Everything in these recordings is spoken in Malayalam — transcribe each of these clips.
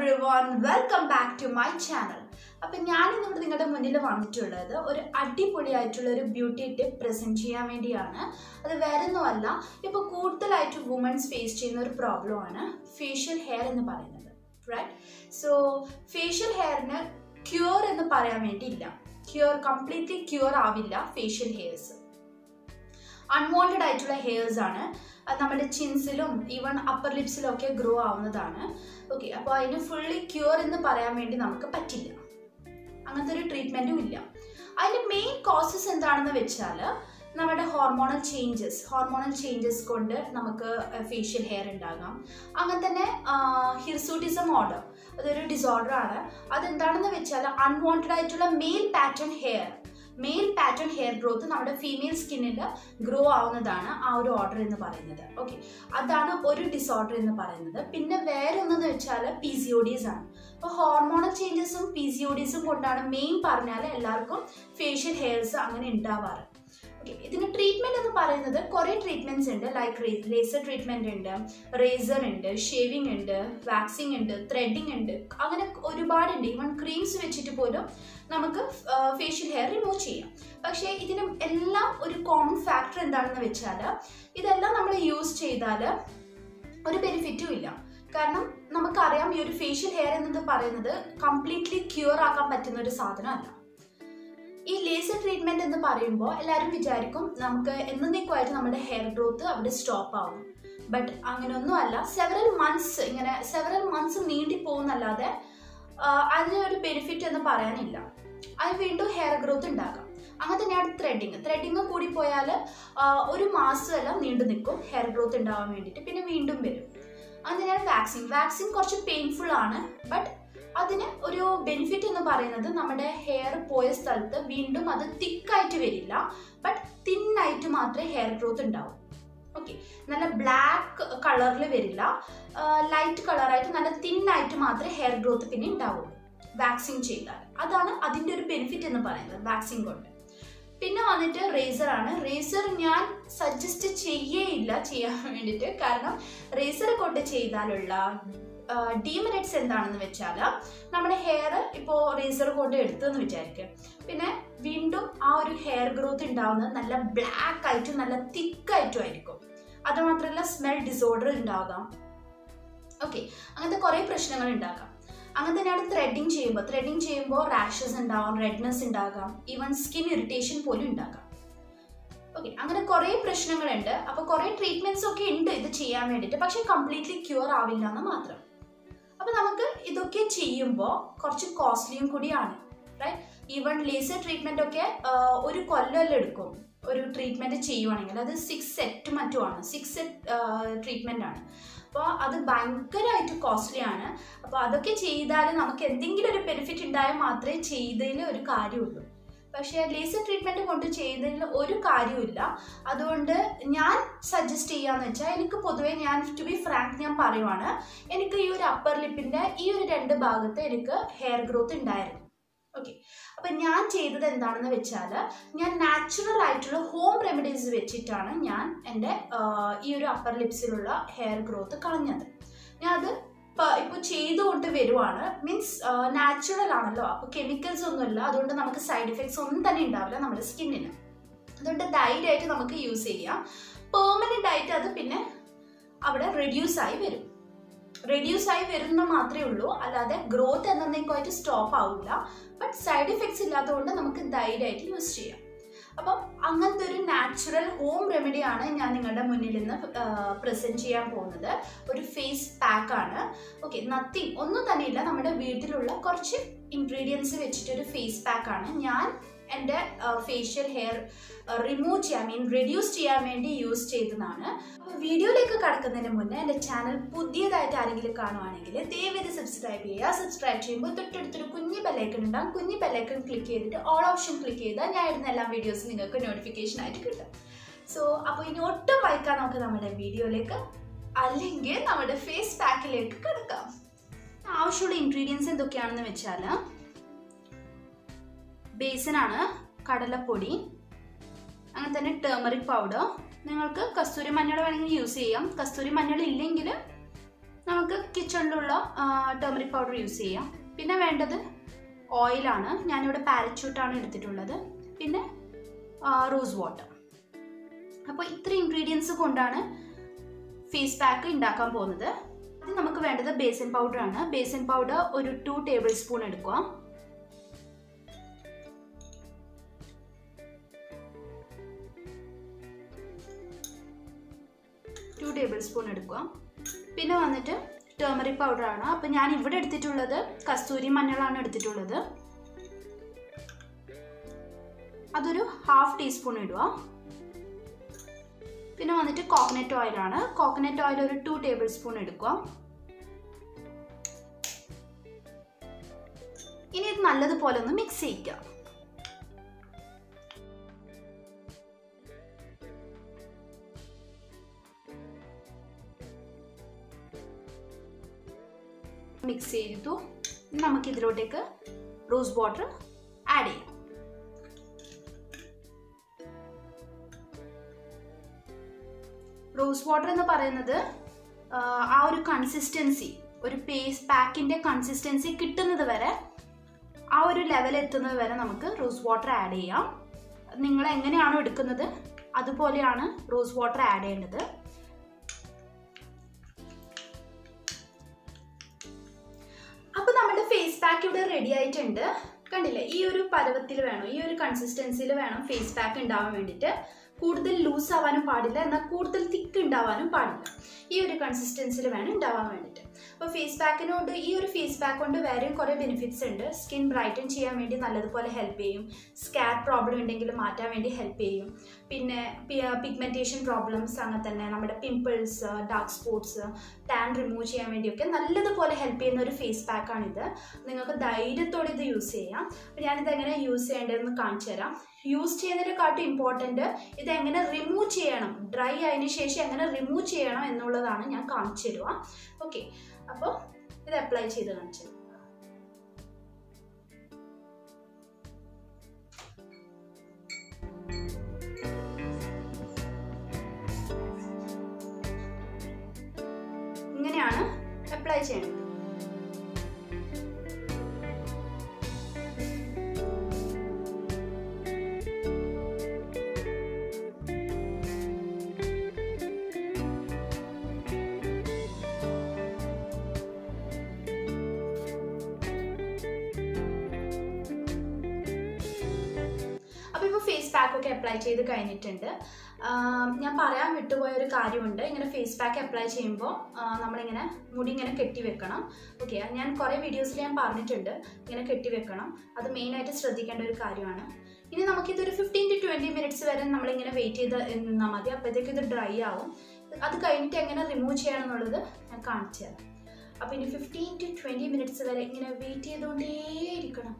every everyone welcome back to my channel അപ്പം ഞാൻ ഇന്നിവിടെ നിങ്ങളുടെ മുന്നിൽ വന്നിട്ടുള്ളത് ഒരു അടിപൊളിയായിട്ടുള്ള ഒരു ബ്യൂട്ടി ടിപ്പ് പ്രസൻറ്റ് ചെയ്യാൻ വേണ്ടിയാണ് അത് വേറെ ഒന്നുമല്ല ഇപ്പോൾ കൂടുതലായിട്ട് വുമൻസ് ഫേസ് ചെയ്യുന്ന ഒരു പ്രോബ്ലമാണ് ഫേഷ്യൽ ഹെയർ എന്ന് പറയുന്നത് റൈറ്റ് സോ ഫേഷ്യൽ ഹെയറിന് ക്യൂർ എന്ന് പറയാൻ വേണ്ടിയില്ല ക്യൂർ കംപ്ലീറ്റ്ലി ക്യൂർ ആവില്ല ഫേഷ്യൽ ഹെയർസ് അൺവാണ്ടഡ് ആയിട്ടുള്ള ഹെയർസ് ആണ് അത് നമ്മുടെ ചിൻസിലും ഈവൻ അപ്പർ ലിപ്സിലും ഒക്കെ ഗ്രോ ആവുന്നതാണ് ഓക്കെ അപ്പോൾ അതിന് ഫുള്ളി ക്യൂർ എന്ന് പറയാൻ വേണ്ടി നമുക്ക് പറ്റില്ല അങ്ങനത്തെ ഒരു ട്രീറ്റ്മെൻറ്റും ഇല്ല അതിൻ്റെ മെയിൻ കോസസ് എന്താണെന്ന് വെച്ചാൽ നമ്മുടെ ഹോർമോണൽ ചേഞ്ചസ് ഹോർമോണൽ ചേഞ്ചസ് കൊണ്ട് നമുക്ക് ഫേഷ്യൽ ഹെയർ ഉണ്ടാകാം അങ്ങനെ തന്നെ ഹിർസൂട്ടിസം ഓർഡർ അതൊരു ഡിസോർഡർ ആണ് അതെന്താണെന്ന് വെച്ചാൽ അൺവാണ്ടഡ് ആയിട്ടുള്ള male pattern hair male pattern hair growth നമ്മുടെ ഫീമെയിൽ സ്കിന്നിൽ ഗ്രോ ആവുന്നതാണ് ആ ഒരു ഓർഡർ എന്ന് പറയുന്നത് ഓക്കെ അതാണ് ഒരു ഡിസോർഡർ എന്ന് പറയുന്നത് പിന്നെ വേറെ ഒന്നെന്ന് വെച്ചാൽ പി സി ഒ ഡീസ് ആണ് അപ്പോൾ ഹോർമോണൽ ചേഞ്ചസും പി സി ഒ ഡീസും കൊണ്ടാണ് മെയിൻ പറഞ്ഞാൽ എല്ലാവർക്കും ഫേഷ്യൽ ഹെയർസ് അങ്ങനെ ഉണ്ടാവാറ് ഓക്കെ ഇതിന് ട്രീറ്റ്മെന്റ് എന്ന് പറയുന്നത് കുറേ ട്രീറ്റ്മെന്റ്സ് ഉണ്ട് ലൈക്ക് ലേസർ ട്രീറ്റ്മെന്റ് ഉണ്ട് റേസർ ഉണ്ട് ഷേവിംഗ് ഉണ്ട് വാക്സിംഗ് ഉണ്ട് ത്രെഡിങ് ഉണ്ട് അങ്ങനെ ഒരുപാടുണ്ട് ഈവൻ ക്രീംസ് വെച്ചിട്ട് പോലും നമുക്ക് ഫേഷ്യൽ ഹെയർ റിമൂവ് ചെയ്യാം പക്ഷേ ഇതിനും എല്ലാം ഒരു കോമൺ ഫാക്ടർ എന്താണെന്ന് വെച്ചാൽ ഇതെല്ലാം നമ്മൾ യൂസ് ചെയ്താൽ ഒരു ബെനിഫിറ്റും ഇല്ല കാരണം നമുക്കറിയാം ഈ ഒരു ഫേഷ്യൽ ഹെയർ എന്നത് പറയുന്നത് കംപ്ലീറ്റ്ലി ക്യൂർ ആക്കാൻ പറ്റുന്ന ഒരു സാധനമല്ല ഈ ലേസർ ട്രീറ്റ്മെന്റ് എന്ന് പറയുമ്പോൾ എല്ലാവരും വിചാരിക്കും നമുക്ക് എന്നേക്കുമായിട്ട് നമ്മുടെ ഹെയർ ഗ്രോത്ത് അവിടെ സ്റ്റോപ്പ് ആവും ബട്ട് അങ്ങനെയൊന്നും അല്ല സെവറൽ മന്ത്സ് ഇങ്ങനെ സെവറൽ മന്ത്സ് നീണ്ടി പോകുന്നല്ലാതെ അതിന് ഒരു ബെനിഫിറ്റ് എന്ന് പറയാനില്ല അത് വീണ്ടും ഹെയർ ഗ്രോത്ത് ഉണ്ടാകാം അങ്ങനെ തന്നെയാണ് ത്രെഡിങ് ത്രെഡിങ് കൂടി പോയാൽ ഒരു മാസമെല്ലാം നീണ്ടു നിൽക്കും ഹെയർ ഗ്രോത്ത് ഉണ്ടാവാൻ വേണ്ടിയിട്ട് പിന്നെ വീണ്ടും വരും അങ്ങനെ തന്നെയാണ് വാക്സിൻ വാക്സിൻ കുറച്ച് പെയിൻഫുൾ ആണ് ബട്ട് അതിന് ഒരു ബെനിഫിറ്റ് എന്ന് പറയുന്നത് നമ്മുടെ ഹെയർ പോയ സ്ഥലത്ത് വീണ്ടും അത് തിക്കായിട്ട് വരില്ല ബട്ട് തിന്നായിട്ട് മാത്രമേ ഹെയർ ഗ്രോത്ത് ഉണ്ടാവൂ ഓക്കെ നല്ല ബ്ലാക്ക് കളറിൽ വരില്ല ലൈറ്റ് കളറായിട്ട് നല്ല തിന്നായിട്ട് മാത്രമേ ഹെയർ ഗ്രോത്ത് പിന്നെ ഉണ്ടാവുള്ളൂ വാക്സിൻ ചെയ്താൽ അതാണ് അതിൻ്റെ ഒരു ബെനിഫിറ്റ് എന്ന് പറയുന്നത് വാക്സിൻ കൊണ്ട് പിന്നെ വന്നിട്ട് റേസർ ആണ് റേസർ ഞാൻ സജസ്റ്റ് ചെയ്യേയില്ല ചെയ്യാൻ വേണ്ടിയിട്ട് കാരണം റേസർ കൊണ്ട് ചെയ്താലുള്ള ഡീമെറിറ്റ്സ് എന്താണെന്ന് വെച്ചാൽ നമ്മുടെ ഹെയർ ഇപ്പോൾ റേസർ കൊണ്ട് എടുത്തെന്ന് വിചാരിക്കുക പിന്നെ വീണ്ടും ആ ഒരു ഹെയർ ഗ്രോത്ത് ഉണ്ടാവുന്നത് നല്ല ബ്ലാക്ക് ആയിട്ടും നല്ല തിക്കായിട്ടും ആയിരിക്കും അതുമാത്രമല്ല സ്മെൽ ഡിസോർഡർ ഉണ്ടാകാം ഓക്കെ അങ്ങനത്തെ കുറേ പ്രശ്നങ്ങൾ ഉണ്ടാകാം അങ്ങനെ തന്നെയാണ് ത്രെഡിങ് ചെയ്യുമ്പോൾ ത്രെഡിങ് ചെയ്യുമ്പോൾ റാഷസ് ഉണ്ടാവാം റെഡ്നെസ് ഉണ്ടാകാം ഈവൻ സ്കിൻ ഇറിറ്റേഷൻ പോലും ഉണ്ടാകാം ഓക്കെ അങ്ങനെ കുറേ പ്രശ്നങ്ങളുണ്ട് അപ്പോൾ കുറേ ട്രീറ്റ്മെന്റ്സ് ഒക്കെ ഉണ്ട് ഇത് ചെയ്യാൻ വേണ്ടിയിട്ട് പക്ഷെ കംപ്ലീറ്റ്ലി ക്യൂർ ആവില്ല എന്ന് മാത്രം അപ്പോൾ നമുക്ക് ഇതൊക്കെ ചെയ്യുമ്പോൾ കുറച്ച് കോസ്റ്റ്ലിയും കൂടിയാണ് റൈറ്റ് ഈവൻ ലേസർ ട്രീറ്റ്മെന്റ് ഒക്കെ ഒരു കൊല്ലമെല്ലാം എടുക്കും ഒരു ട്രീറ്റ്മെന്റ് ചെയ്യുവാണെങ്കിൽ അത് സിക്സ് സെറ്റ് മറ്റുമാണ് സിക്സ് സെറ്റ് ട്രീറ്റ്മെന്റ് ആണ് അപ്പോൾ അത് ഭയങ്കരമായിട്ട് കോസ്റ്റ്ലി ആണ് അപ്പോൾ അതൊക്കെ ചെയ്താൽ നമുക്ക് എന്തെങ്കിലും ഒരു ബെനിഫിറ്റ് ഉണ്ടായാൽ മാത്രമേ ചെയ്തതിൽ ഒരു കാര്യമുള്ളൂ പക്ഷേ ലേസർ ട്രീറ്റ്മെൻറ്റ് കൊണ്ട് ചെയ്തതിൽ ഒരു കാര്യമില്ല അതുകൊണ്ട് ഞാൻ സജസ്റ്റ് ചെയ്യാന്ന് വെച്ചാൽ എനിക്ക് പൊതുവേ ഞാൻ ടു ബി ഫ്രാങ്ക് ഞാൻ പറയുവാണ് എനിക്ക് ഈ ഒരു അപ്പർ ലിപ്പിൻ്റെ ഈ ഒരു രണ്ട് ഭാഗത്ത് എനിക്ക് ഹെയർ ഗ്രോത്ത് ഉണ്ടായിരുന്നു ഓക്കെ അപ്പം ഞാൻ ചെയ്തത് എന്താണെന്ന് വെച്ചാൽ ഞാൻ നാച്ചുറൽ ആയിട്ടുള്ള ഹോം റെമഡീസ് വെച്ചിട്ടാണ് ഞാൻ എൻ്റെ ഈ ഒരു അപ്പർ ലിപ്സിലുള്ള ഹെയർ ഗ്രോത്ത് കളഞ്ഞത് ഞാൻ അത് ഇപ്പോൾ ചെയ്തുകൊണ്ട് വരുവാണ് മീൻസ് നാച്ചുറൽ ആണല്ലോ അപ്പോൾ കെമിക്കൽസ് ഒന്നുമില്ല അതുകൊണ്ട് നമുക്ക് സൈഡ് എഫക്ട്സ് ഒന്നും തന്നെ ഉണ്ടാവില്ല നമ്മുടെ സ്കിന്നിന് അതുകൊണ്ട് ധൈര്യമായിട്ട് നമുക്ക് യൂസ് ചെയ്യാം പെർമനൻ്റ് ആയിട്ട് അത് പിന്നെ അവിടെ റെഡ്യൂസ് ആയി വരും റെഡ്യൂസ് ആയി വരുന്ന മാത്രമേ ഉള്ളൂ അല്ലാതെ ഗ്രോത്ത് എന്നേക്കുമായിട്ട് സ്റ്റോപ്പ് ആവില്ല ബട്ട് സൈഡ് എഫക്ട്സ് ഇല്ലാത്തതുകൊണ്ട് നമുക്ക് ധൈര്യമായിട്ട് യൂസ് ചെയ്യാം അപ്പം അങ്ങനത്തെ ഒരു നാച്ചുറൽ ഹോം റെമഡിയാണ് ഞാൻ നിങ്ങളുടെ മുന്നിൽ നിന്ന് പ്രസൻറ്റ് ചെയ്യാൻ പോകുന്നത് ഒരു ഫേസ് പാക്കാണ് ഓക്കെ നത്തിങ് ഒന്നും തന്നെയില്ല നമ്മുടെ വീട്ടിലുള്ള കുറച്ച് ഇൻഗ്രീഡിയൻസ് വെച്ചിട്ടൊരു ഫേസ് പാക്കാണ് ഞാൻ എൻ്റെ ഫേഷ്യൽ ഹെയർ റിമൂവ് ചെയ്യാൻ മീൻ റെഡ്യൂസ് ചെയ്യാൻ വേണ്ടി യൂസ് ചെയ്തതാണ് അപ്പോൾ വീഡിയോയിലേക്ക് കടക്കുന്നതിന് മുന്നേ എൻ്റെ ചാനൽ പുതിയതായിട്ട് ആരെങ്കിലും കാണുവാണെങ്കിൽ ദയവേത് സബ്സ്ക്രൈബ് ചെയ്യുക സബ്സ്ക്രൈബ് ചെയ്യുമ്പോൾ തൊട്ടടുത്തൊരു കുഞ്ഞി ബെല്ലൈക്കൺ ഉണ്ടാകും കുഞ്ഞി ബെല്ലൈക്കൺ ക്ലിക്ക് ചെയ്തിട്ട് ഓൾ ഓപ്ഷൻ ക്ലിക്ക് ചെയ്താൽ ഞാൻ ഇടുന്ന എല്ലാ വീഡിയോസും നിങ്ങൾക്ക് നോട്ടിഫിക്കേഷൻ ആയിട്ട് കിട്ടും സോ അപ്പോൾ ഇനി ഒട്ടും വായിക്കാൻ നമുക്ക് നമ്മുടെ വീഡിയോയിലേക്ക് അല്ലെങ്കിൽ നമ്മുടെ ഫേസ് പാക്കിലേക്ക് കിടക്കാം ആവശ്യമുള്ള ഇൻഗ്രീഡിയൻസ് എന്തൊക്കെയാണെന്ന് വെച്ചാൽ ബേസനാണ് കടലപ്പൊടി അങ്ങനെ തന്നെ ടേമറിക് പൗഡർ നിങ്ങൾക്ക് കസ്തൂരി മഞ്ഞൾ വേണമെങ്കിൽ യൂസ് ചെയ്യാം കസ്തൂരി മഞ്ഞൾ ഇല്ലെങ്കിൽ നമുക്ക് കിച്ചണിലുള്ള ടേമറിക് പൗഡർ യൂസ് ചെയ്യാം പിന്നെ വേണ്ടത് ഓയിലാണ് ഞാനിവിടെ പാരച്യൂട്ടാണ് എടുത്തിട്ടുള്ളത് പിന്നെ റോസ് വാട്ടർ അപ്പോൾ ഇത്ര ഇൻഗ്രീഡിയൻസ് കൊണ്ടാണ് ഫേസ് പാക്ക് ഉണ്ടാക്കാൻ പോകുന്നത് ആദ്യം നമുക്ക് വേണ്ടത് ബേസൻ പൗഡർ ആണ് ബേസൻ പൗഡർ ഒരു ടു ടേബിൾ സ്പൂൺ എടുക്കുക ടു ടേബിൾ സ്പൂൺ എടുക്കുക പിന്നെ വന്നിട്ട് ടേമറിക് പൗഡർ ആണ് അപ്പം ഞാൻ ഇവിടെ എടുത്തിട്ടുള്ളത് കസ്തൂരി മഞ്ഞളാണ് എടുത്തിട്ടുള്ളത് അതൊരു ഹാഫ് ടീസ്പൂൺ ഇടുക പിന്നെ വന്നിട്ട് കോക്കനട്ട് ഓയിലാണ് കോക്കനട്ട് ഓയിൽ ഒരു ടു ടേബിൾ സ്പൂൺ എടുക്കുക ഇനി ഇത് നല്ലതുപോലെ ഒന്ന് മിക്സ് ചെയ്യിക്കുക മിക്സ് ചെയ്തു നമുക്ക് ഇതിലോട്ടേക്ക് റോസ് വാട്ടർ ആഡ് ചെയ്യാം റോസ് വാട്ടർ എന്ന് പറയുന്നത് ആ ഒരു കൺസിസ്റ്റൻസി ഒരു പേസ് പാക്കിൻ്റെ കൺസിസ്റ്റൻസി കിട്ടുന്നത് വരെ ആ ഒരു ലെവൽ എത്തുന്നത് വരെ നമുക്ക് റോസ് വാട്ടർ ആഡ് ചെയ്യാം നിങ്ങൾ എങ്ങനെയാണോ എടുക്കുന്നത് അതുപോലെയാണ് റോസ് വാട്ടർ ആഡ് ചെയ്യേണ്ടത് അപ്പോൾ നമ്മുടെ ഫേസ് പാക്ക് ഇവിടെ റെഡി ആയിട്ടുണ്ട് കണ്ടില്ലേ ഈ ഒരു പരുവത്തിൽ വേണം ഈ ഒരു കൺസിസ്റ്റൻസിയിൽ വേണം ഫേസ് പാക്ക് ഉണ്ടാവാൻ വേണ്ടിയിട്ട് കൂടുതൽ ലൂസ് ആവാനും പാടില്ല എന്നാൽ കൂടുതൽ തിക്ക് ഉണ്ടാവാനും പാടില്ല ഈ ഒരു കൺസിസ്റ്റൻസിയിൽ വേണം ഉണ്ടാവാൻ വേണ്ടിയിട്ട് അപ്പോൾ ഫേസ് പാക്കിനോട് ഈ ഒരു ഫേസ് പാക്ക് കൊണ്ട് വേറെയും കുറേ ബെനിഫിറ്റ്സ് ഉണ്ട് സ്കിൻ ബ്രൈറ്റൻ ചെയ്യാൻ വേണ്ടി നല്ലതുപോലെ ഹെൽപ്പ് ചെയ്യും സ്കാർ പ്രോബ്ലം ഉണ്ടെങ്കിൽ മാറ്റാൻ വേണ്ടി ഹെൽപ്പ് ചെയ്യും പിന്നെ പിഗ്മെൻറ്റേഷൻ പ്രോബ്ലംസ് അങ്ങനെ തന്നെ നമ്മുടെ pimples dark spots tan remove ചെയ്യാൻ വേണ്ടിയൊക്കെ നല്ലതുപോലെ ഹെൽപ്പ് ചെയ്യുന്ന ഒരു ഫേസ് പാക്കാണിത് നിങ്ങൾക്ക് ധൈര്യത്തോടെ ഇത് യൂസ് ചെയ്യാം അപ്പോൾ ഞാനിത് എങ്ങനെ യൂസ് ചെയ്യേണ്ടതെന്ന് കാണിച്ചു തരാം യൂസ് ചെയ്യുന്നതിനെക്കാട്ടും ഇമ്പോർട്ടൻറ്റ് ഇത് എങ്ങനെ റിമൂവ് ചെയ്യണം ഡ്രൈ ആയതിനു ശേഷം എങ്ങനെ റിമൂവ് ചെയ്യണം എന്നുള്ളതാണ് ഞാൻ കാണിച്ചു തരുക ഓക്കെ അപ്പോൾ ഇത് അപ്ലൈ ചെയ്ത് കാണിച്ചു തരാം ഇങ്ങനെയാണ് അപ്ലൈ ചെയ്യേണ്ടത് അപ്പോൾ ഇപ്പോൾ ഫേസ് പാക്ക് ഒക്കെ അപ്ലൈ ചെയ്ത് കഴിഞ്ഞിട്ടുണ്ട് ഞാൻ പറയാൻ വിട്ടുപോയ ഒരു കാര്യമുണ്ട് ഇങ്ങനെ ഫേസ് പാക്ക് അപ്ലൈ ചെയ്യുമ്പോൾ നമ്മളിങ്ങനെ മുടി ഇങ്ങനെ കെട്ടി വെക്കണം ഓക്കെ ഞാൻ കുറേ വീഡിയോസിൽ ഞാൻ പറഞ്ഞിട്ടുണ്ട് ഇങ്ങനെ കെട്ടി വെക്കണം അത് മെയിനായിട്ട് ശ്രദ്ധിക്കേണ്ട ഒരു കാര്യമാണ് ഇനി നമുക്കിതൊരു ഫിഫ്റ്റീൻ ടു ട്വൻറ്റി മിനിറ്റ്സ് വരെ നമ്മളിങ്ങനെ വെയിറ്റ് ചെയ്ത് നിന്നാൽ മതി അപ്പോഴത്തേക്ക് ഇത് ഡ്രൈ ആവും അത് കഴിഞ്ഞിട്ട് എങ്ങനെ റിമൂവ് ചെയ്യണം എന്നുള്ളത് ഞാൻ കാണിച്ചു തരാം അപ്പോൾ ഇനി ഫിഫ്റ്റീൻ ടു ട്വൻറ്റി മിനിറ്റ്സ് വരെ ഇങ്ങനെ വെയിറ്റ് ചെയ്തുകൊണ്ടേയിരിക്കണം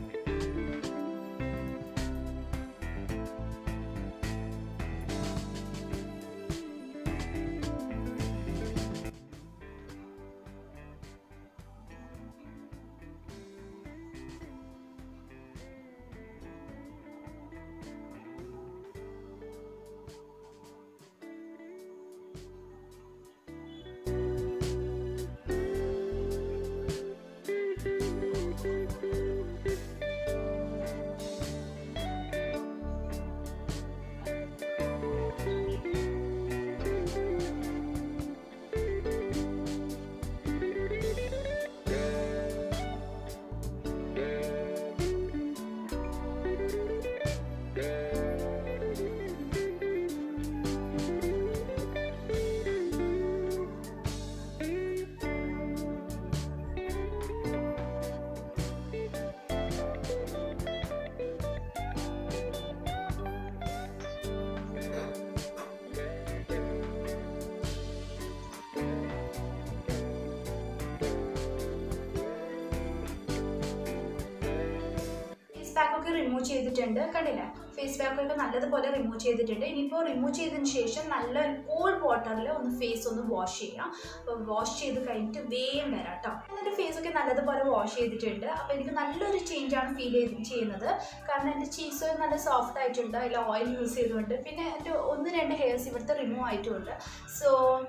ഫേസ് പാക്ക് ഒക്കെ റിമൂവ് ചെയ്തിട്ടുണ്ട് കണ്ടില്ല ഫേസ് പാക്ക് ഒക്കെ നല്ലതുപോലെ റിമൂവ് ചെയ്തിട്ടുണ്ട് ഇനിയിപ്പോൾ റിമൂവ് ചെയ്തതിന് ശേഷം നല്ല കോൾഡ് വാട്ടറിൽ ഒന്ന് ഫേസ് ഒന്ന് വാഷ് ചെയ്യാം അപ്പോൾ വാഷ് ചെയ്ത് കഴിഞ്ഞിട്ട് വേഗം വരാം കേട്ടോ എന്നിട്ട് ഫേസ് ഒക്കെ നല്ലതുപോലെ വാഷ് ചെയ്തിട്ടുണ്ട് അപ്പോൾ എനിക്ക് നല്ലൊരു ചേഞ്ച് ആണ് ഫീൽ ചെയ്ത് ചെയ്യുന്നത് കാരണം എൻ്റെ ചീസ് നല്ല സോഫ്റ്റ് ആയിട്ടുണ്ട് അതിൽ ഓയിൽ യൂസ് ചെയ്തുകൊണ്ട് പിന്നെ എൻ്റെ ഒന്ന് രണ്ട് ഹെയർസ് ഇവിടുത്തെ റിമൂവ് ആയിട്ടുമുണ്ട് സോ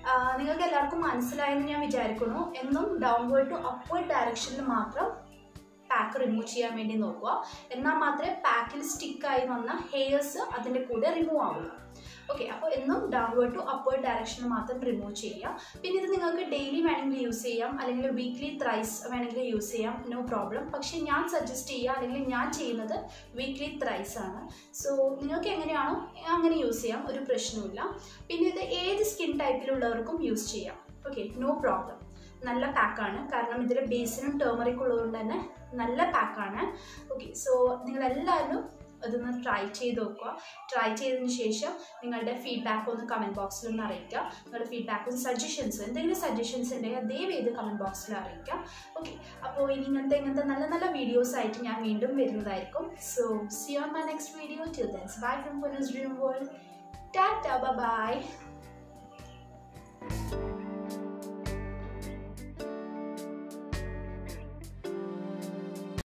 നിങ്ങൾക്ക് എല്ലാവർക്കും മനസ്സിലായെന്ന് ഞാൻ വിചാരിക്കുന്നു എന്നും ഡൗൺവേർഡ് ടു അപ്വേർഡ് ഡയറക്ഷനിൽ മാത്രം പാക്ക് റിമൂവ് ചെയ്യാൻ വേണ്ടി നോക്കുക എന്നാൽ മാത്രമേ പാക്കിൽ സ്റ്റിക്കായി വന്ന ഹെയർസ് അതിൻ്റെ കൂടെ റിമൂവ് ആവുള്ളൂ ഓക്കെ അപ്പോൾ എന്നും ഡൗൺവേർഡ് ടു അപ്വേർഡ് ഡയറക്ഷനിൽ മാത്രം റിമൂവ് ചെയ്യാം പിന്നെ ഇത് നിങ്ങൾക്ക് ഡെയിലി വേണമെങ്കിൽ യൂസ് ചെയ്യാം അല്ലെങ്കിൽ വീക്ക്ലി ത്രൈസ് വേണമെങ്കിൽ യൂസ് ചെയ്യാം നോ പ്രോബ്ലം പക്ഷേ ഞാൻ സജസ്റ്റ് ചെയ്യുക അല്ലെങ്കിൽ ഞാൻ ചെയ്യുന്നത് വീക്ക്ലി ത്രൈസ് ആണ് സോ നിങ്ങൾക്ക് എങ്ങനെയാണോ അങ്ങനെ യൂസ് ചെയ്യാം ഒരു പ്രശ്നവുമില്ല പിന്നെ ഇത് ഏത് സ്കിൻ ടൈപ്പിലുള്ളവർക്കും യൂസ് ചെയ്യാം ഓക്കെ നോ പ്രോബ്ലം നല്ല പാക്കാണ് കാരണം ഇതിൽ ബേസിനും ടേമറിക് ഉള്ളതുകൊണ്ട് തന്നെ നല്ല പാക്കാണ് ഓക്കെ സോ നിങ്ങളെല്ലാവരും അതൊന്ന് ട്രൈ ചെയ്ത് നോക്കുക ട്രൈ ചെയ്തതിന് ശേഷം നിങ്ങളുടെ ഫീഡ്ബാക്ക് ഒന്ന് കമൻറ്റ് ബോക്സിൽ ഒന്ന് അറിയിക്കുക നിങ്ങളുടെ ഫീഡ്ബാക്കും സജഷൻസ് എന്തെങ്കിലും സജഷൻസ് ഉണ്ടെങ്കിൽ ദയവ് ചെയ്ത് കമൻറ്റ് ബോക്സിൽ അറിയിക്കുക ഓക്കെ അപ്പോൾ ഇനി ഇങ്ങനത്തെ ഇങ്ങനത്തെ നല്ല നല്ല വീഡിയോസ് ആയിട്ട് ഞാൻ വീണ്ടും വരുന്നതായിരിക്കും so see on my next video till then bye from പൊനസ് ഡ്രീം വേൾഡ് ടാറ്റ ബൈ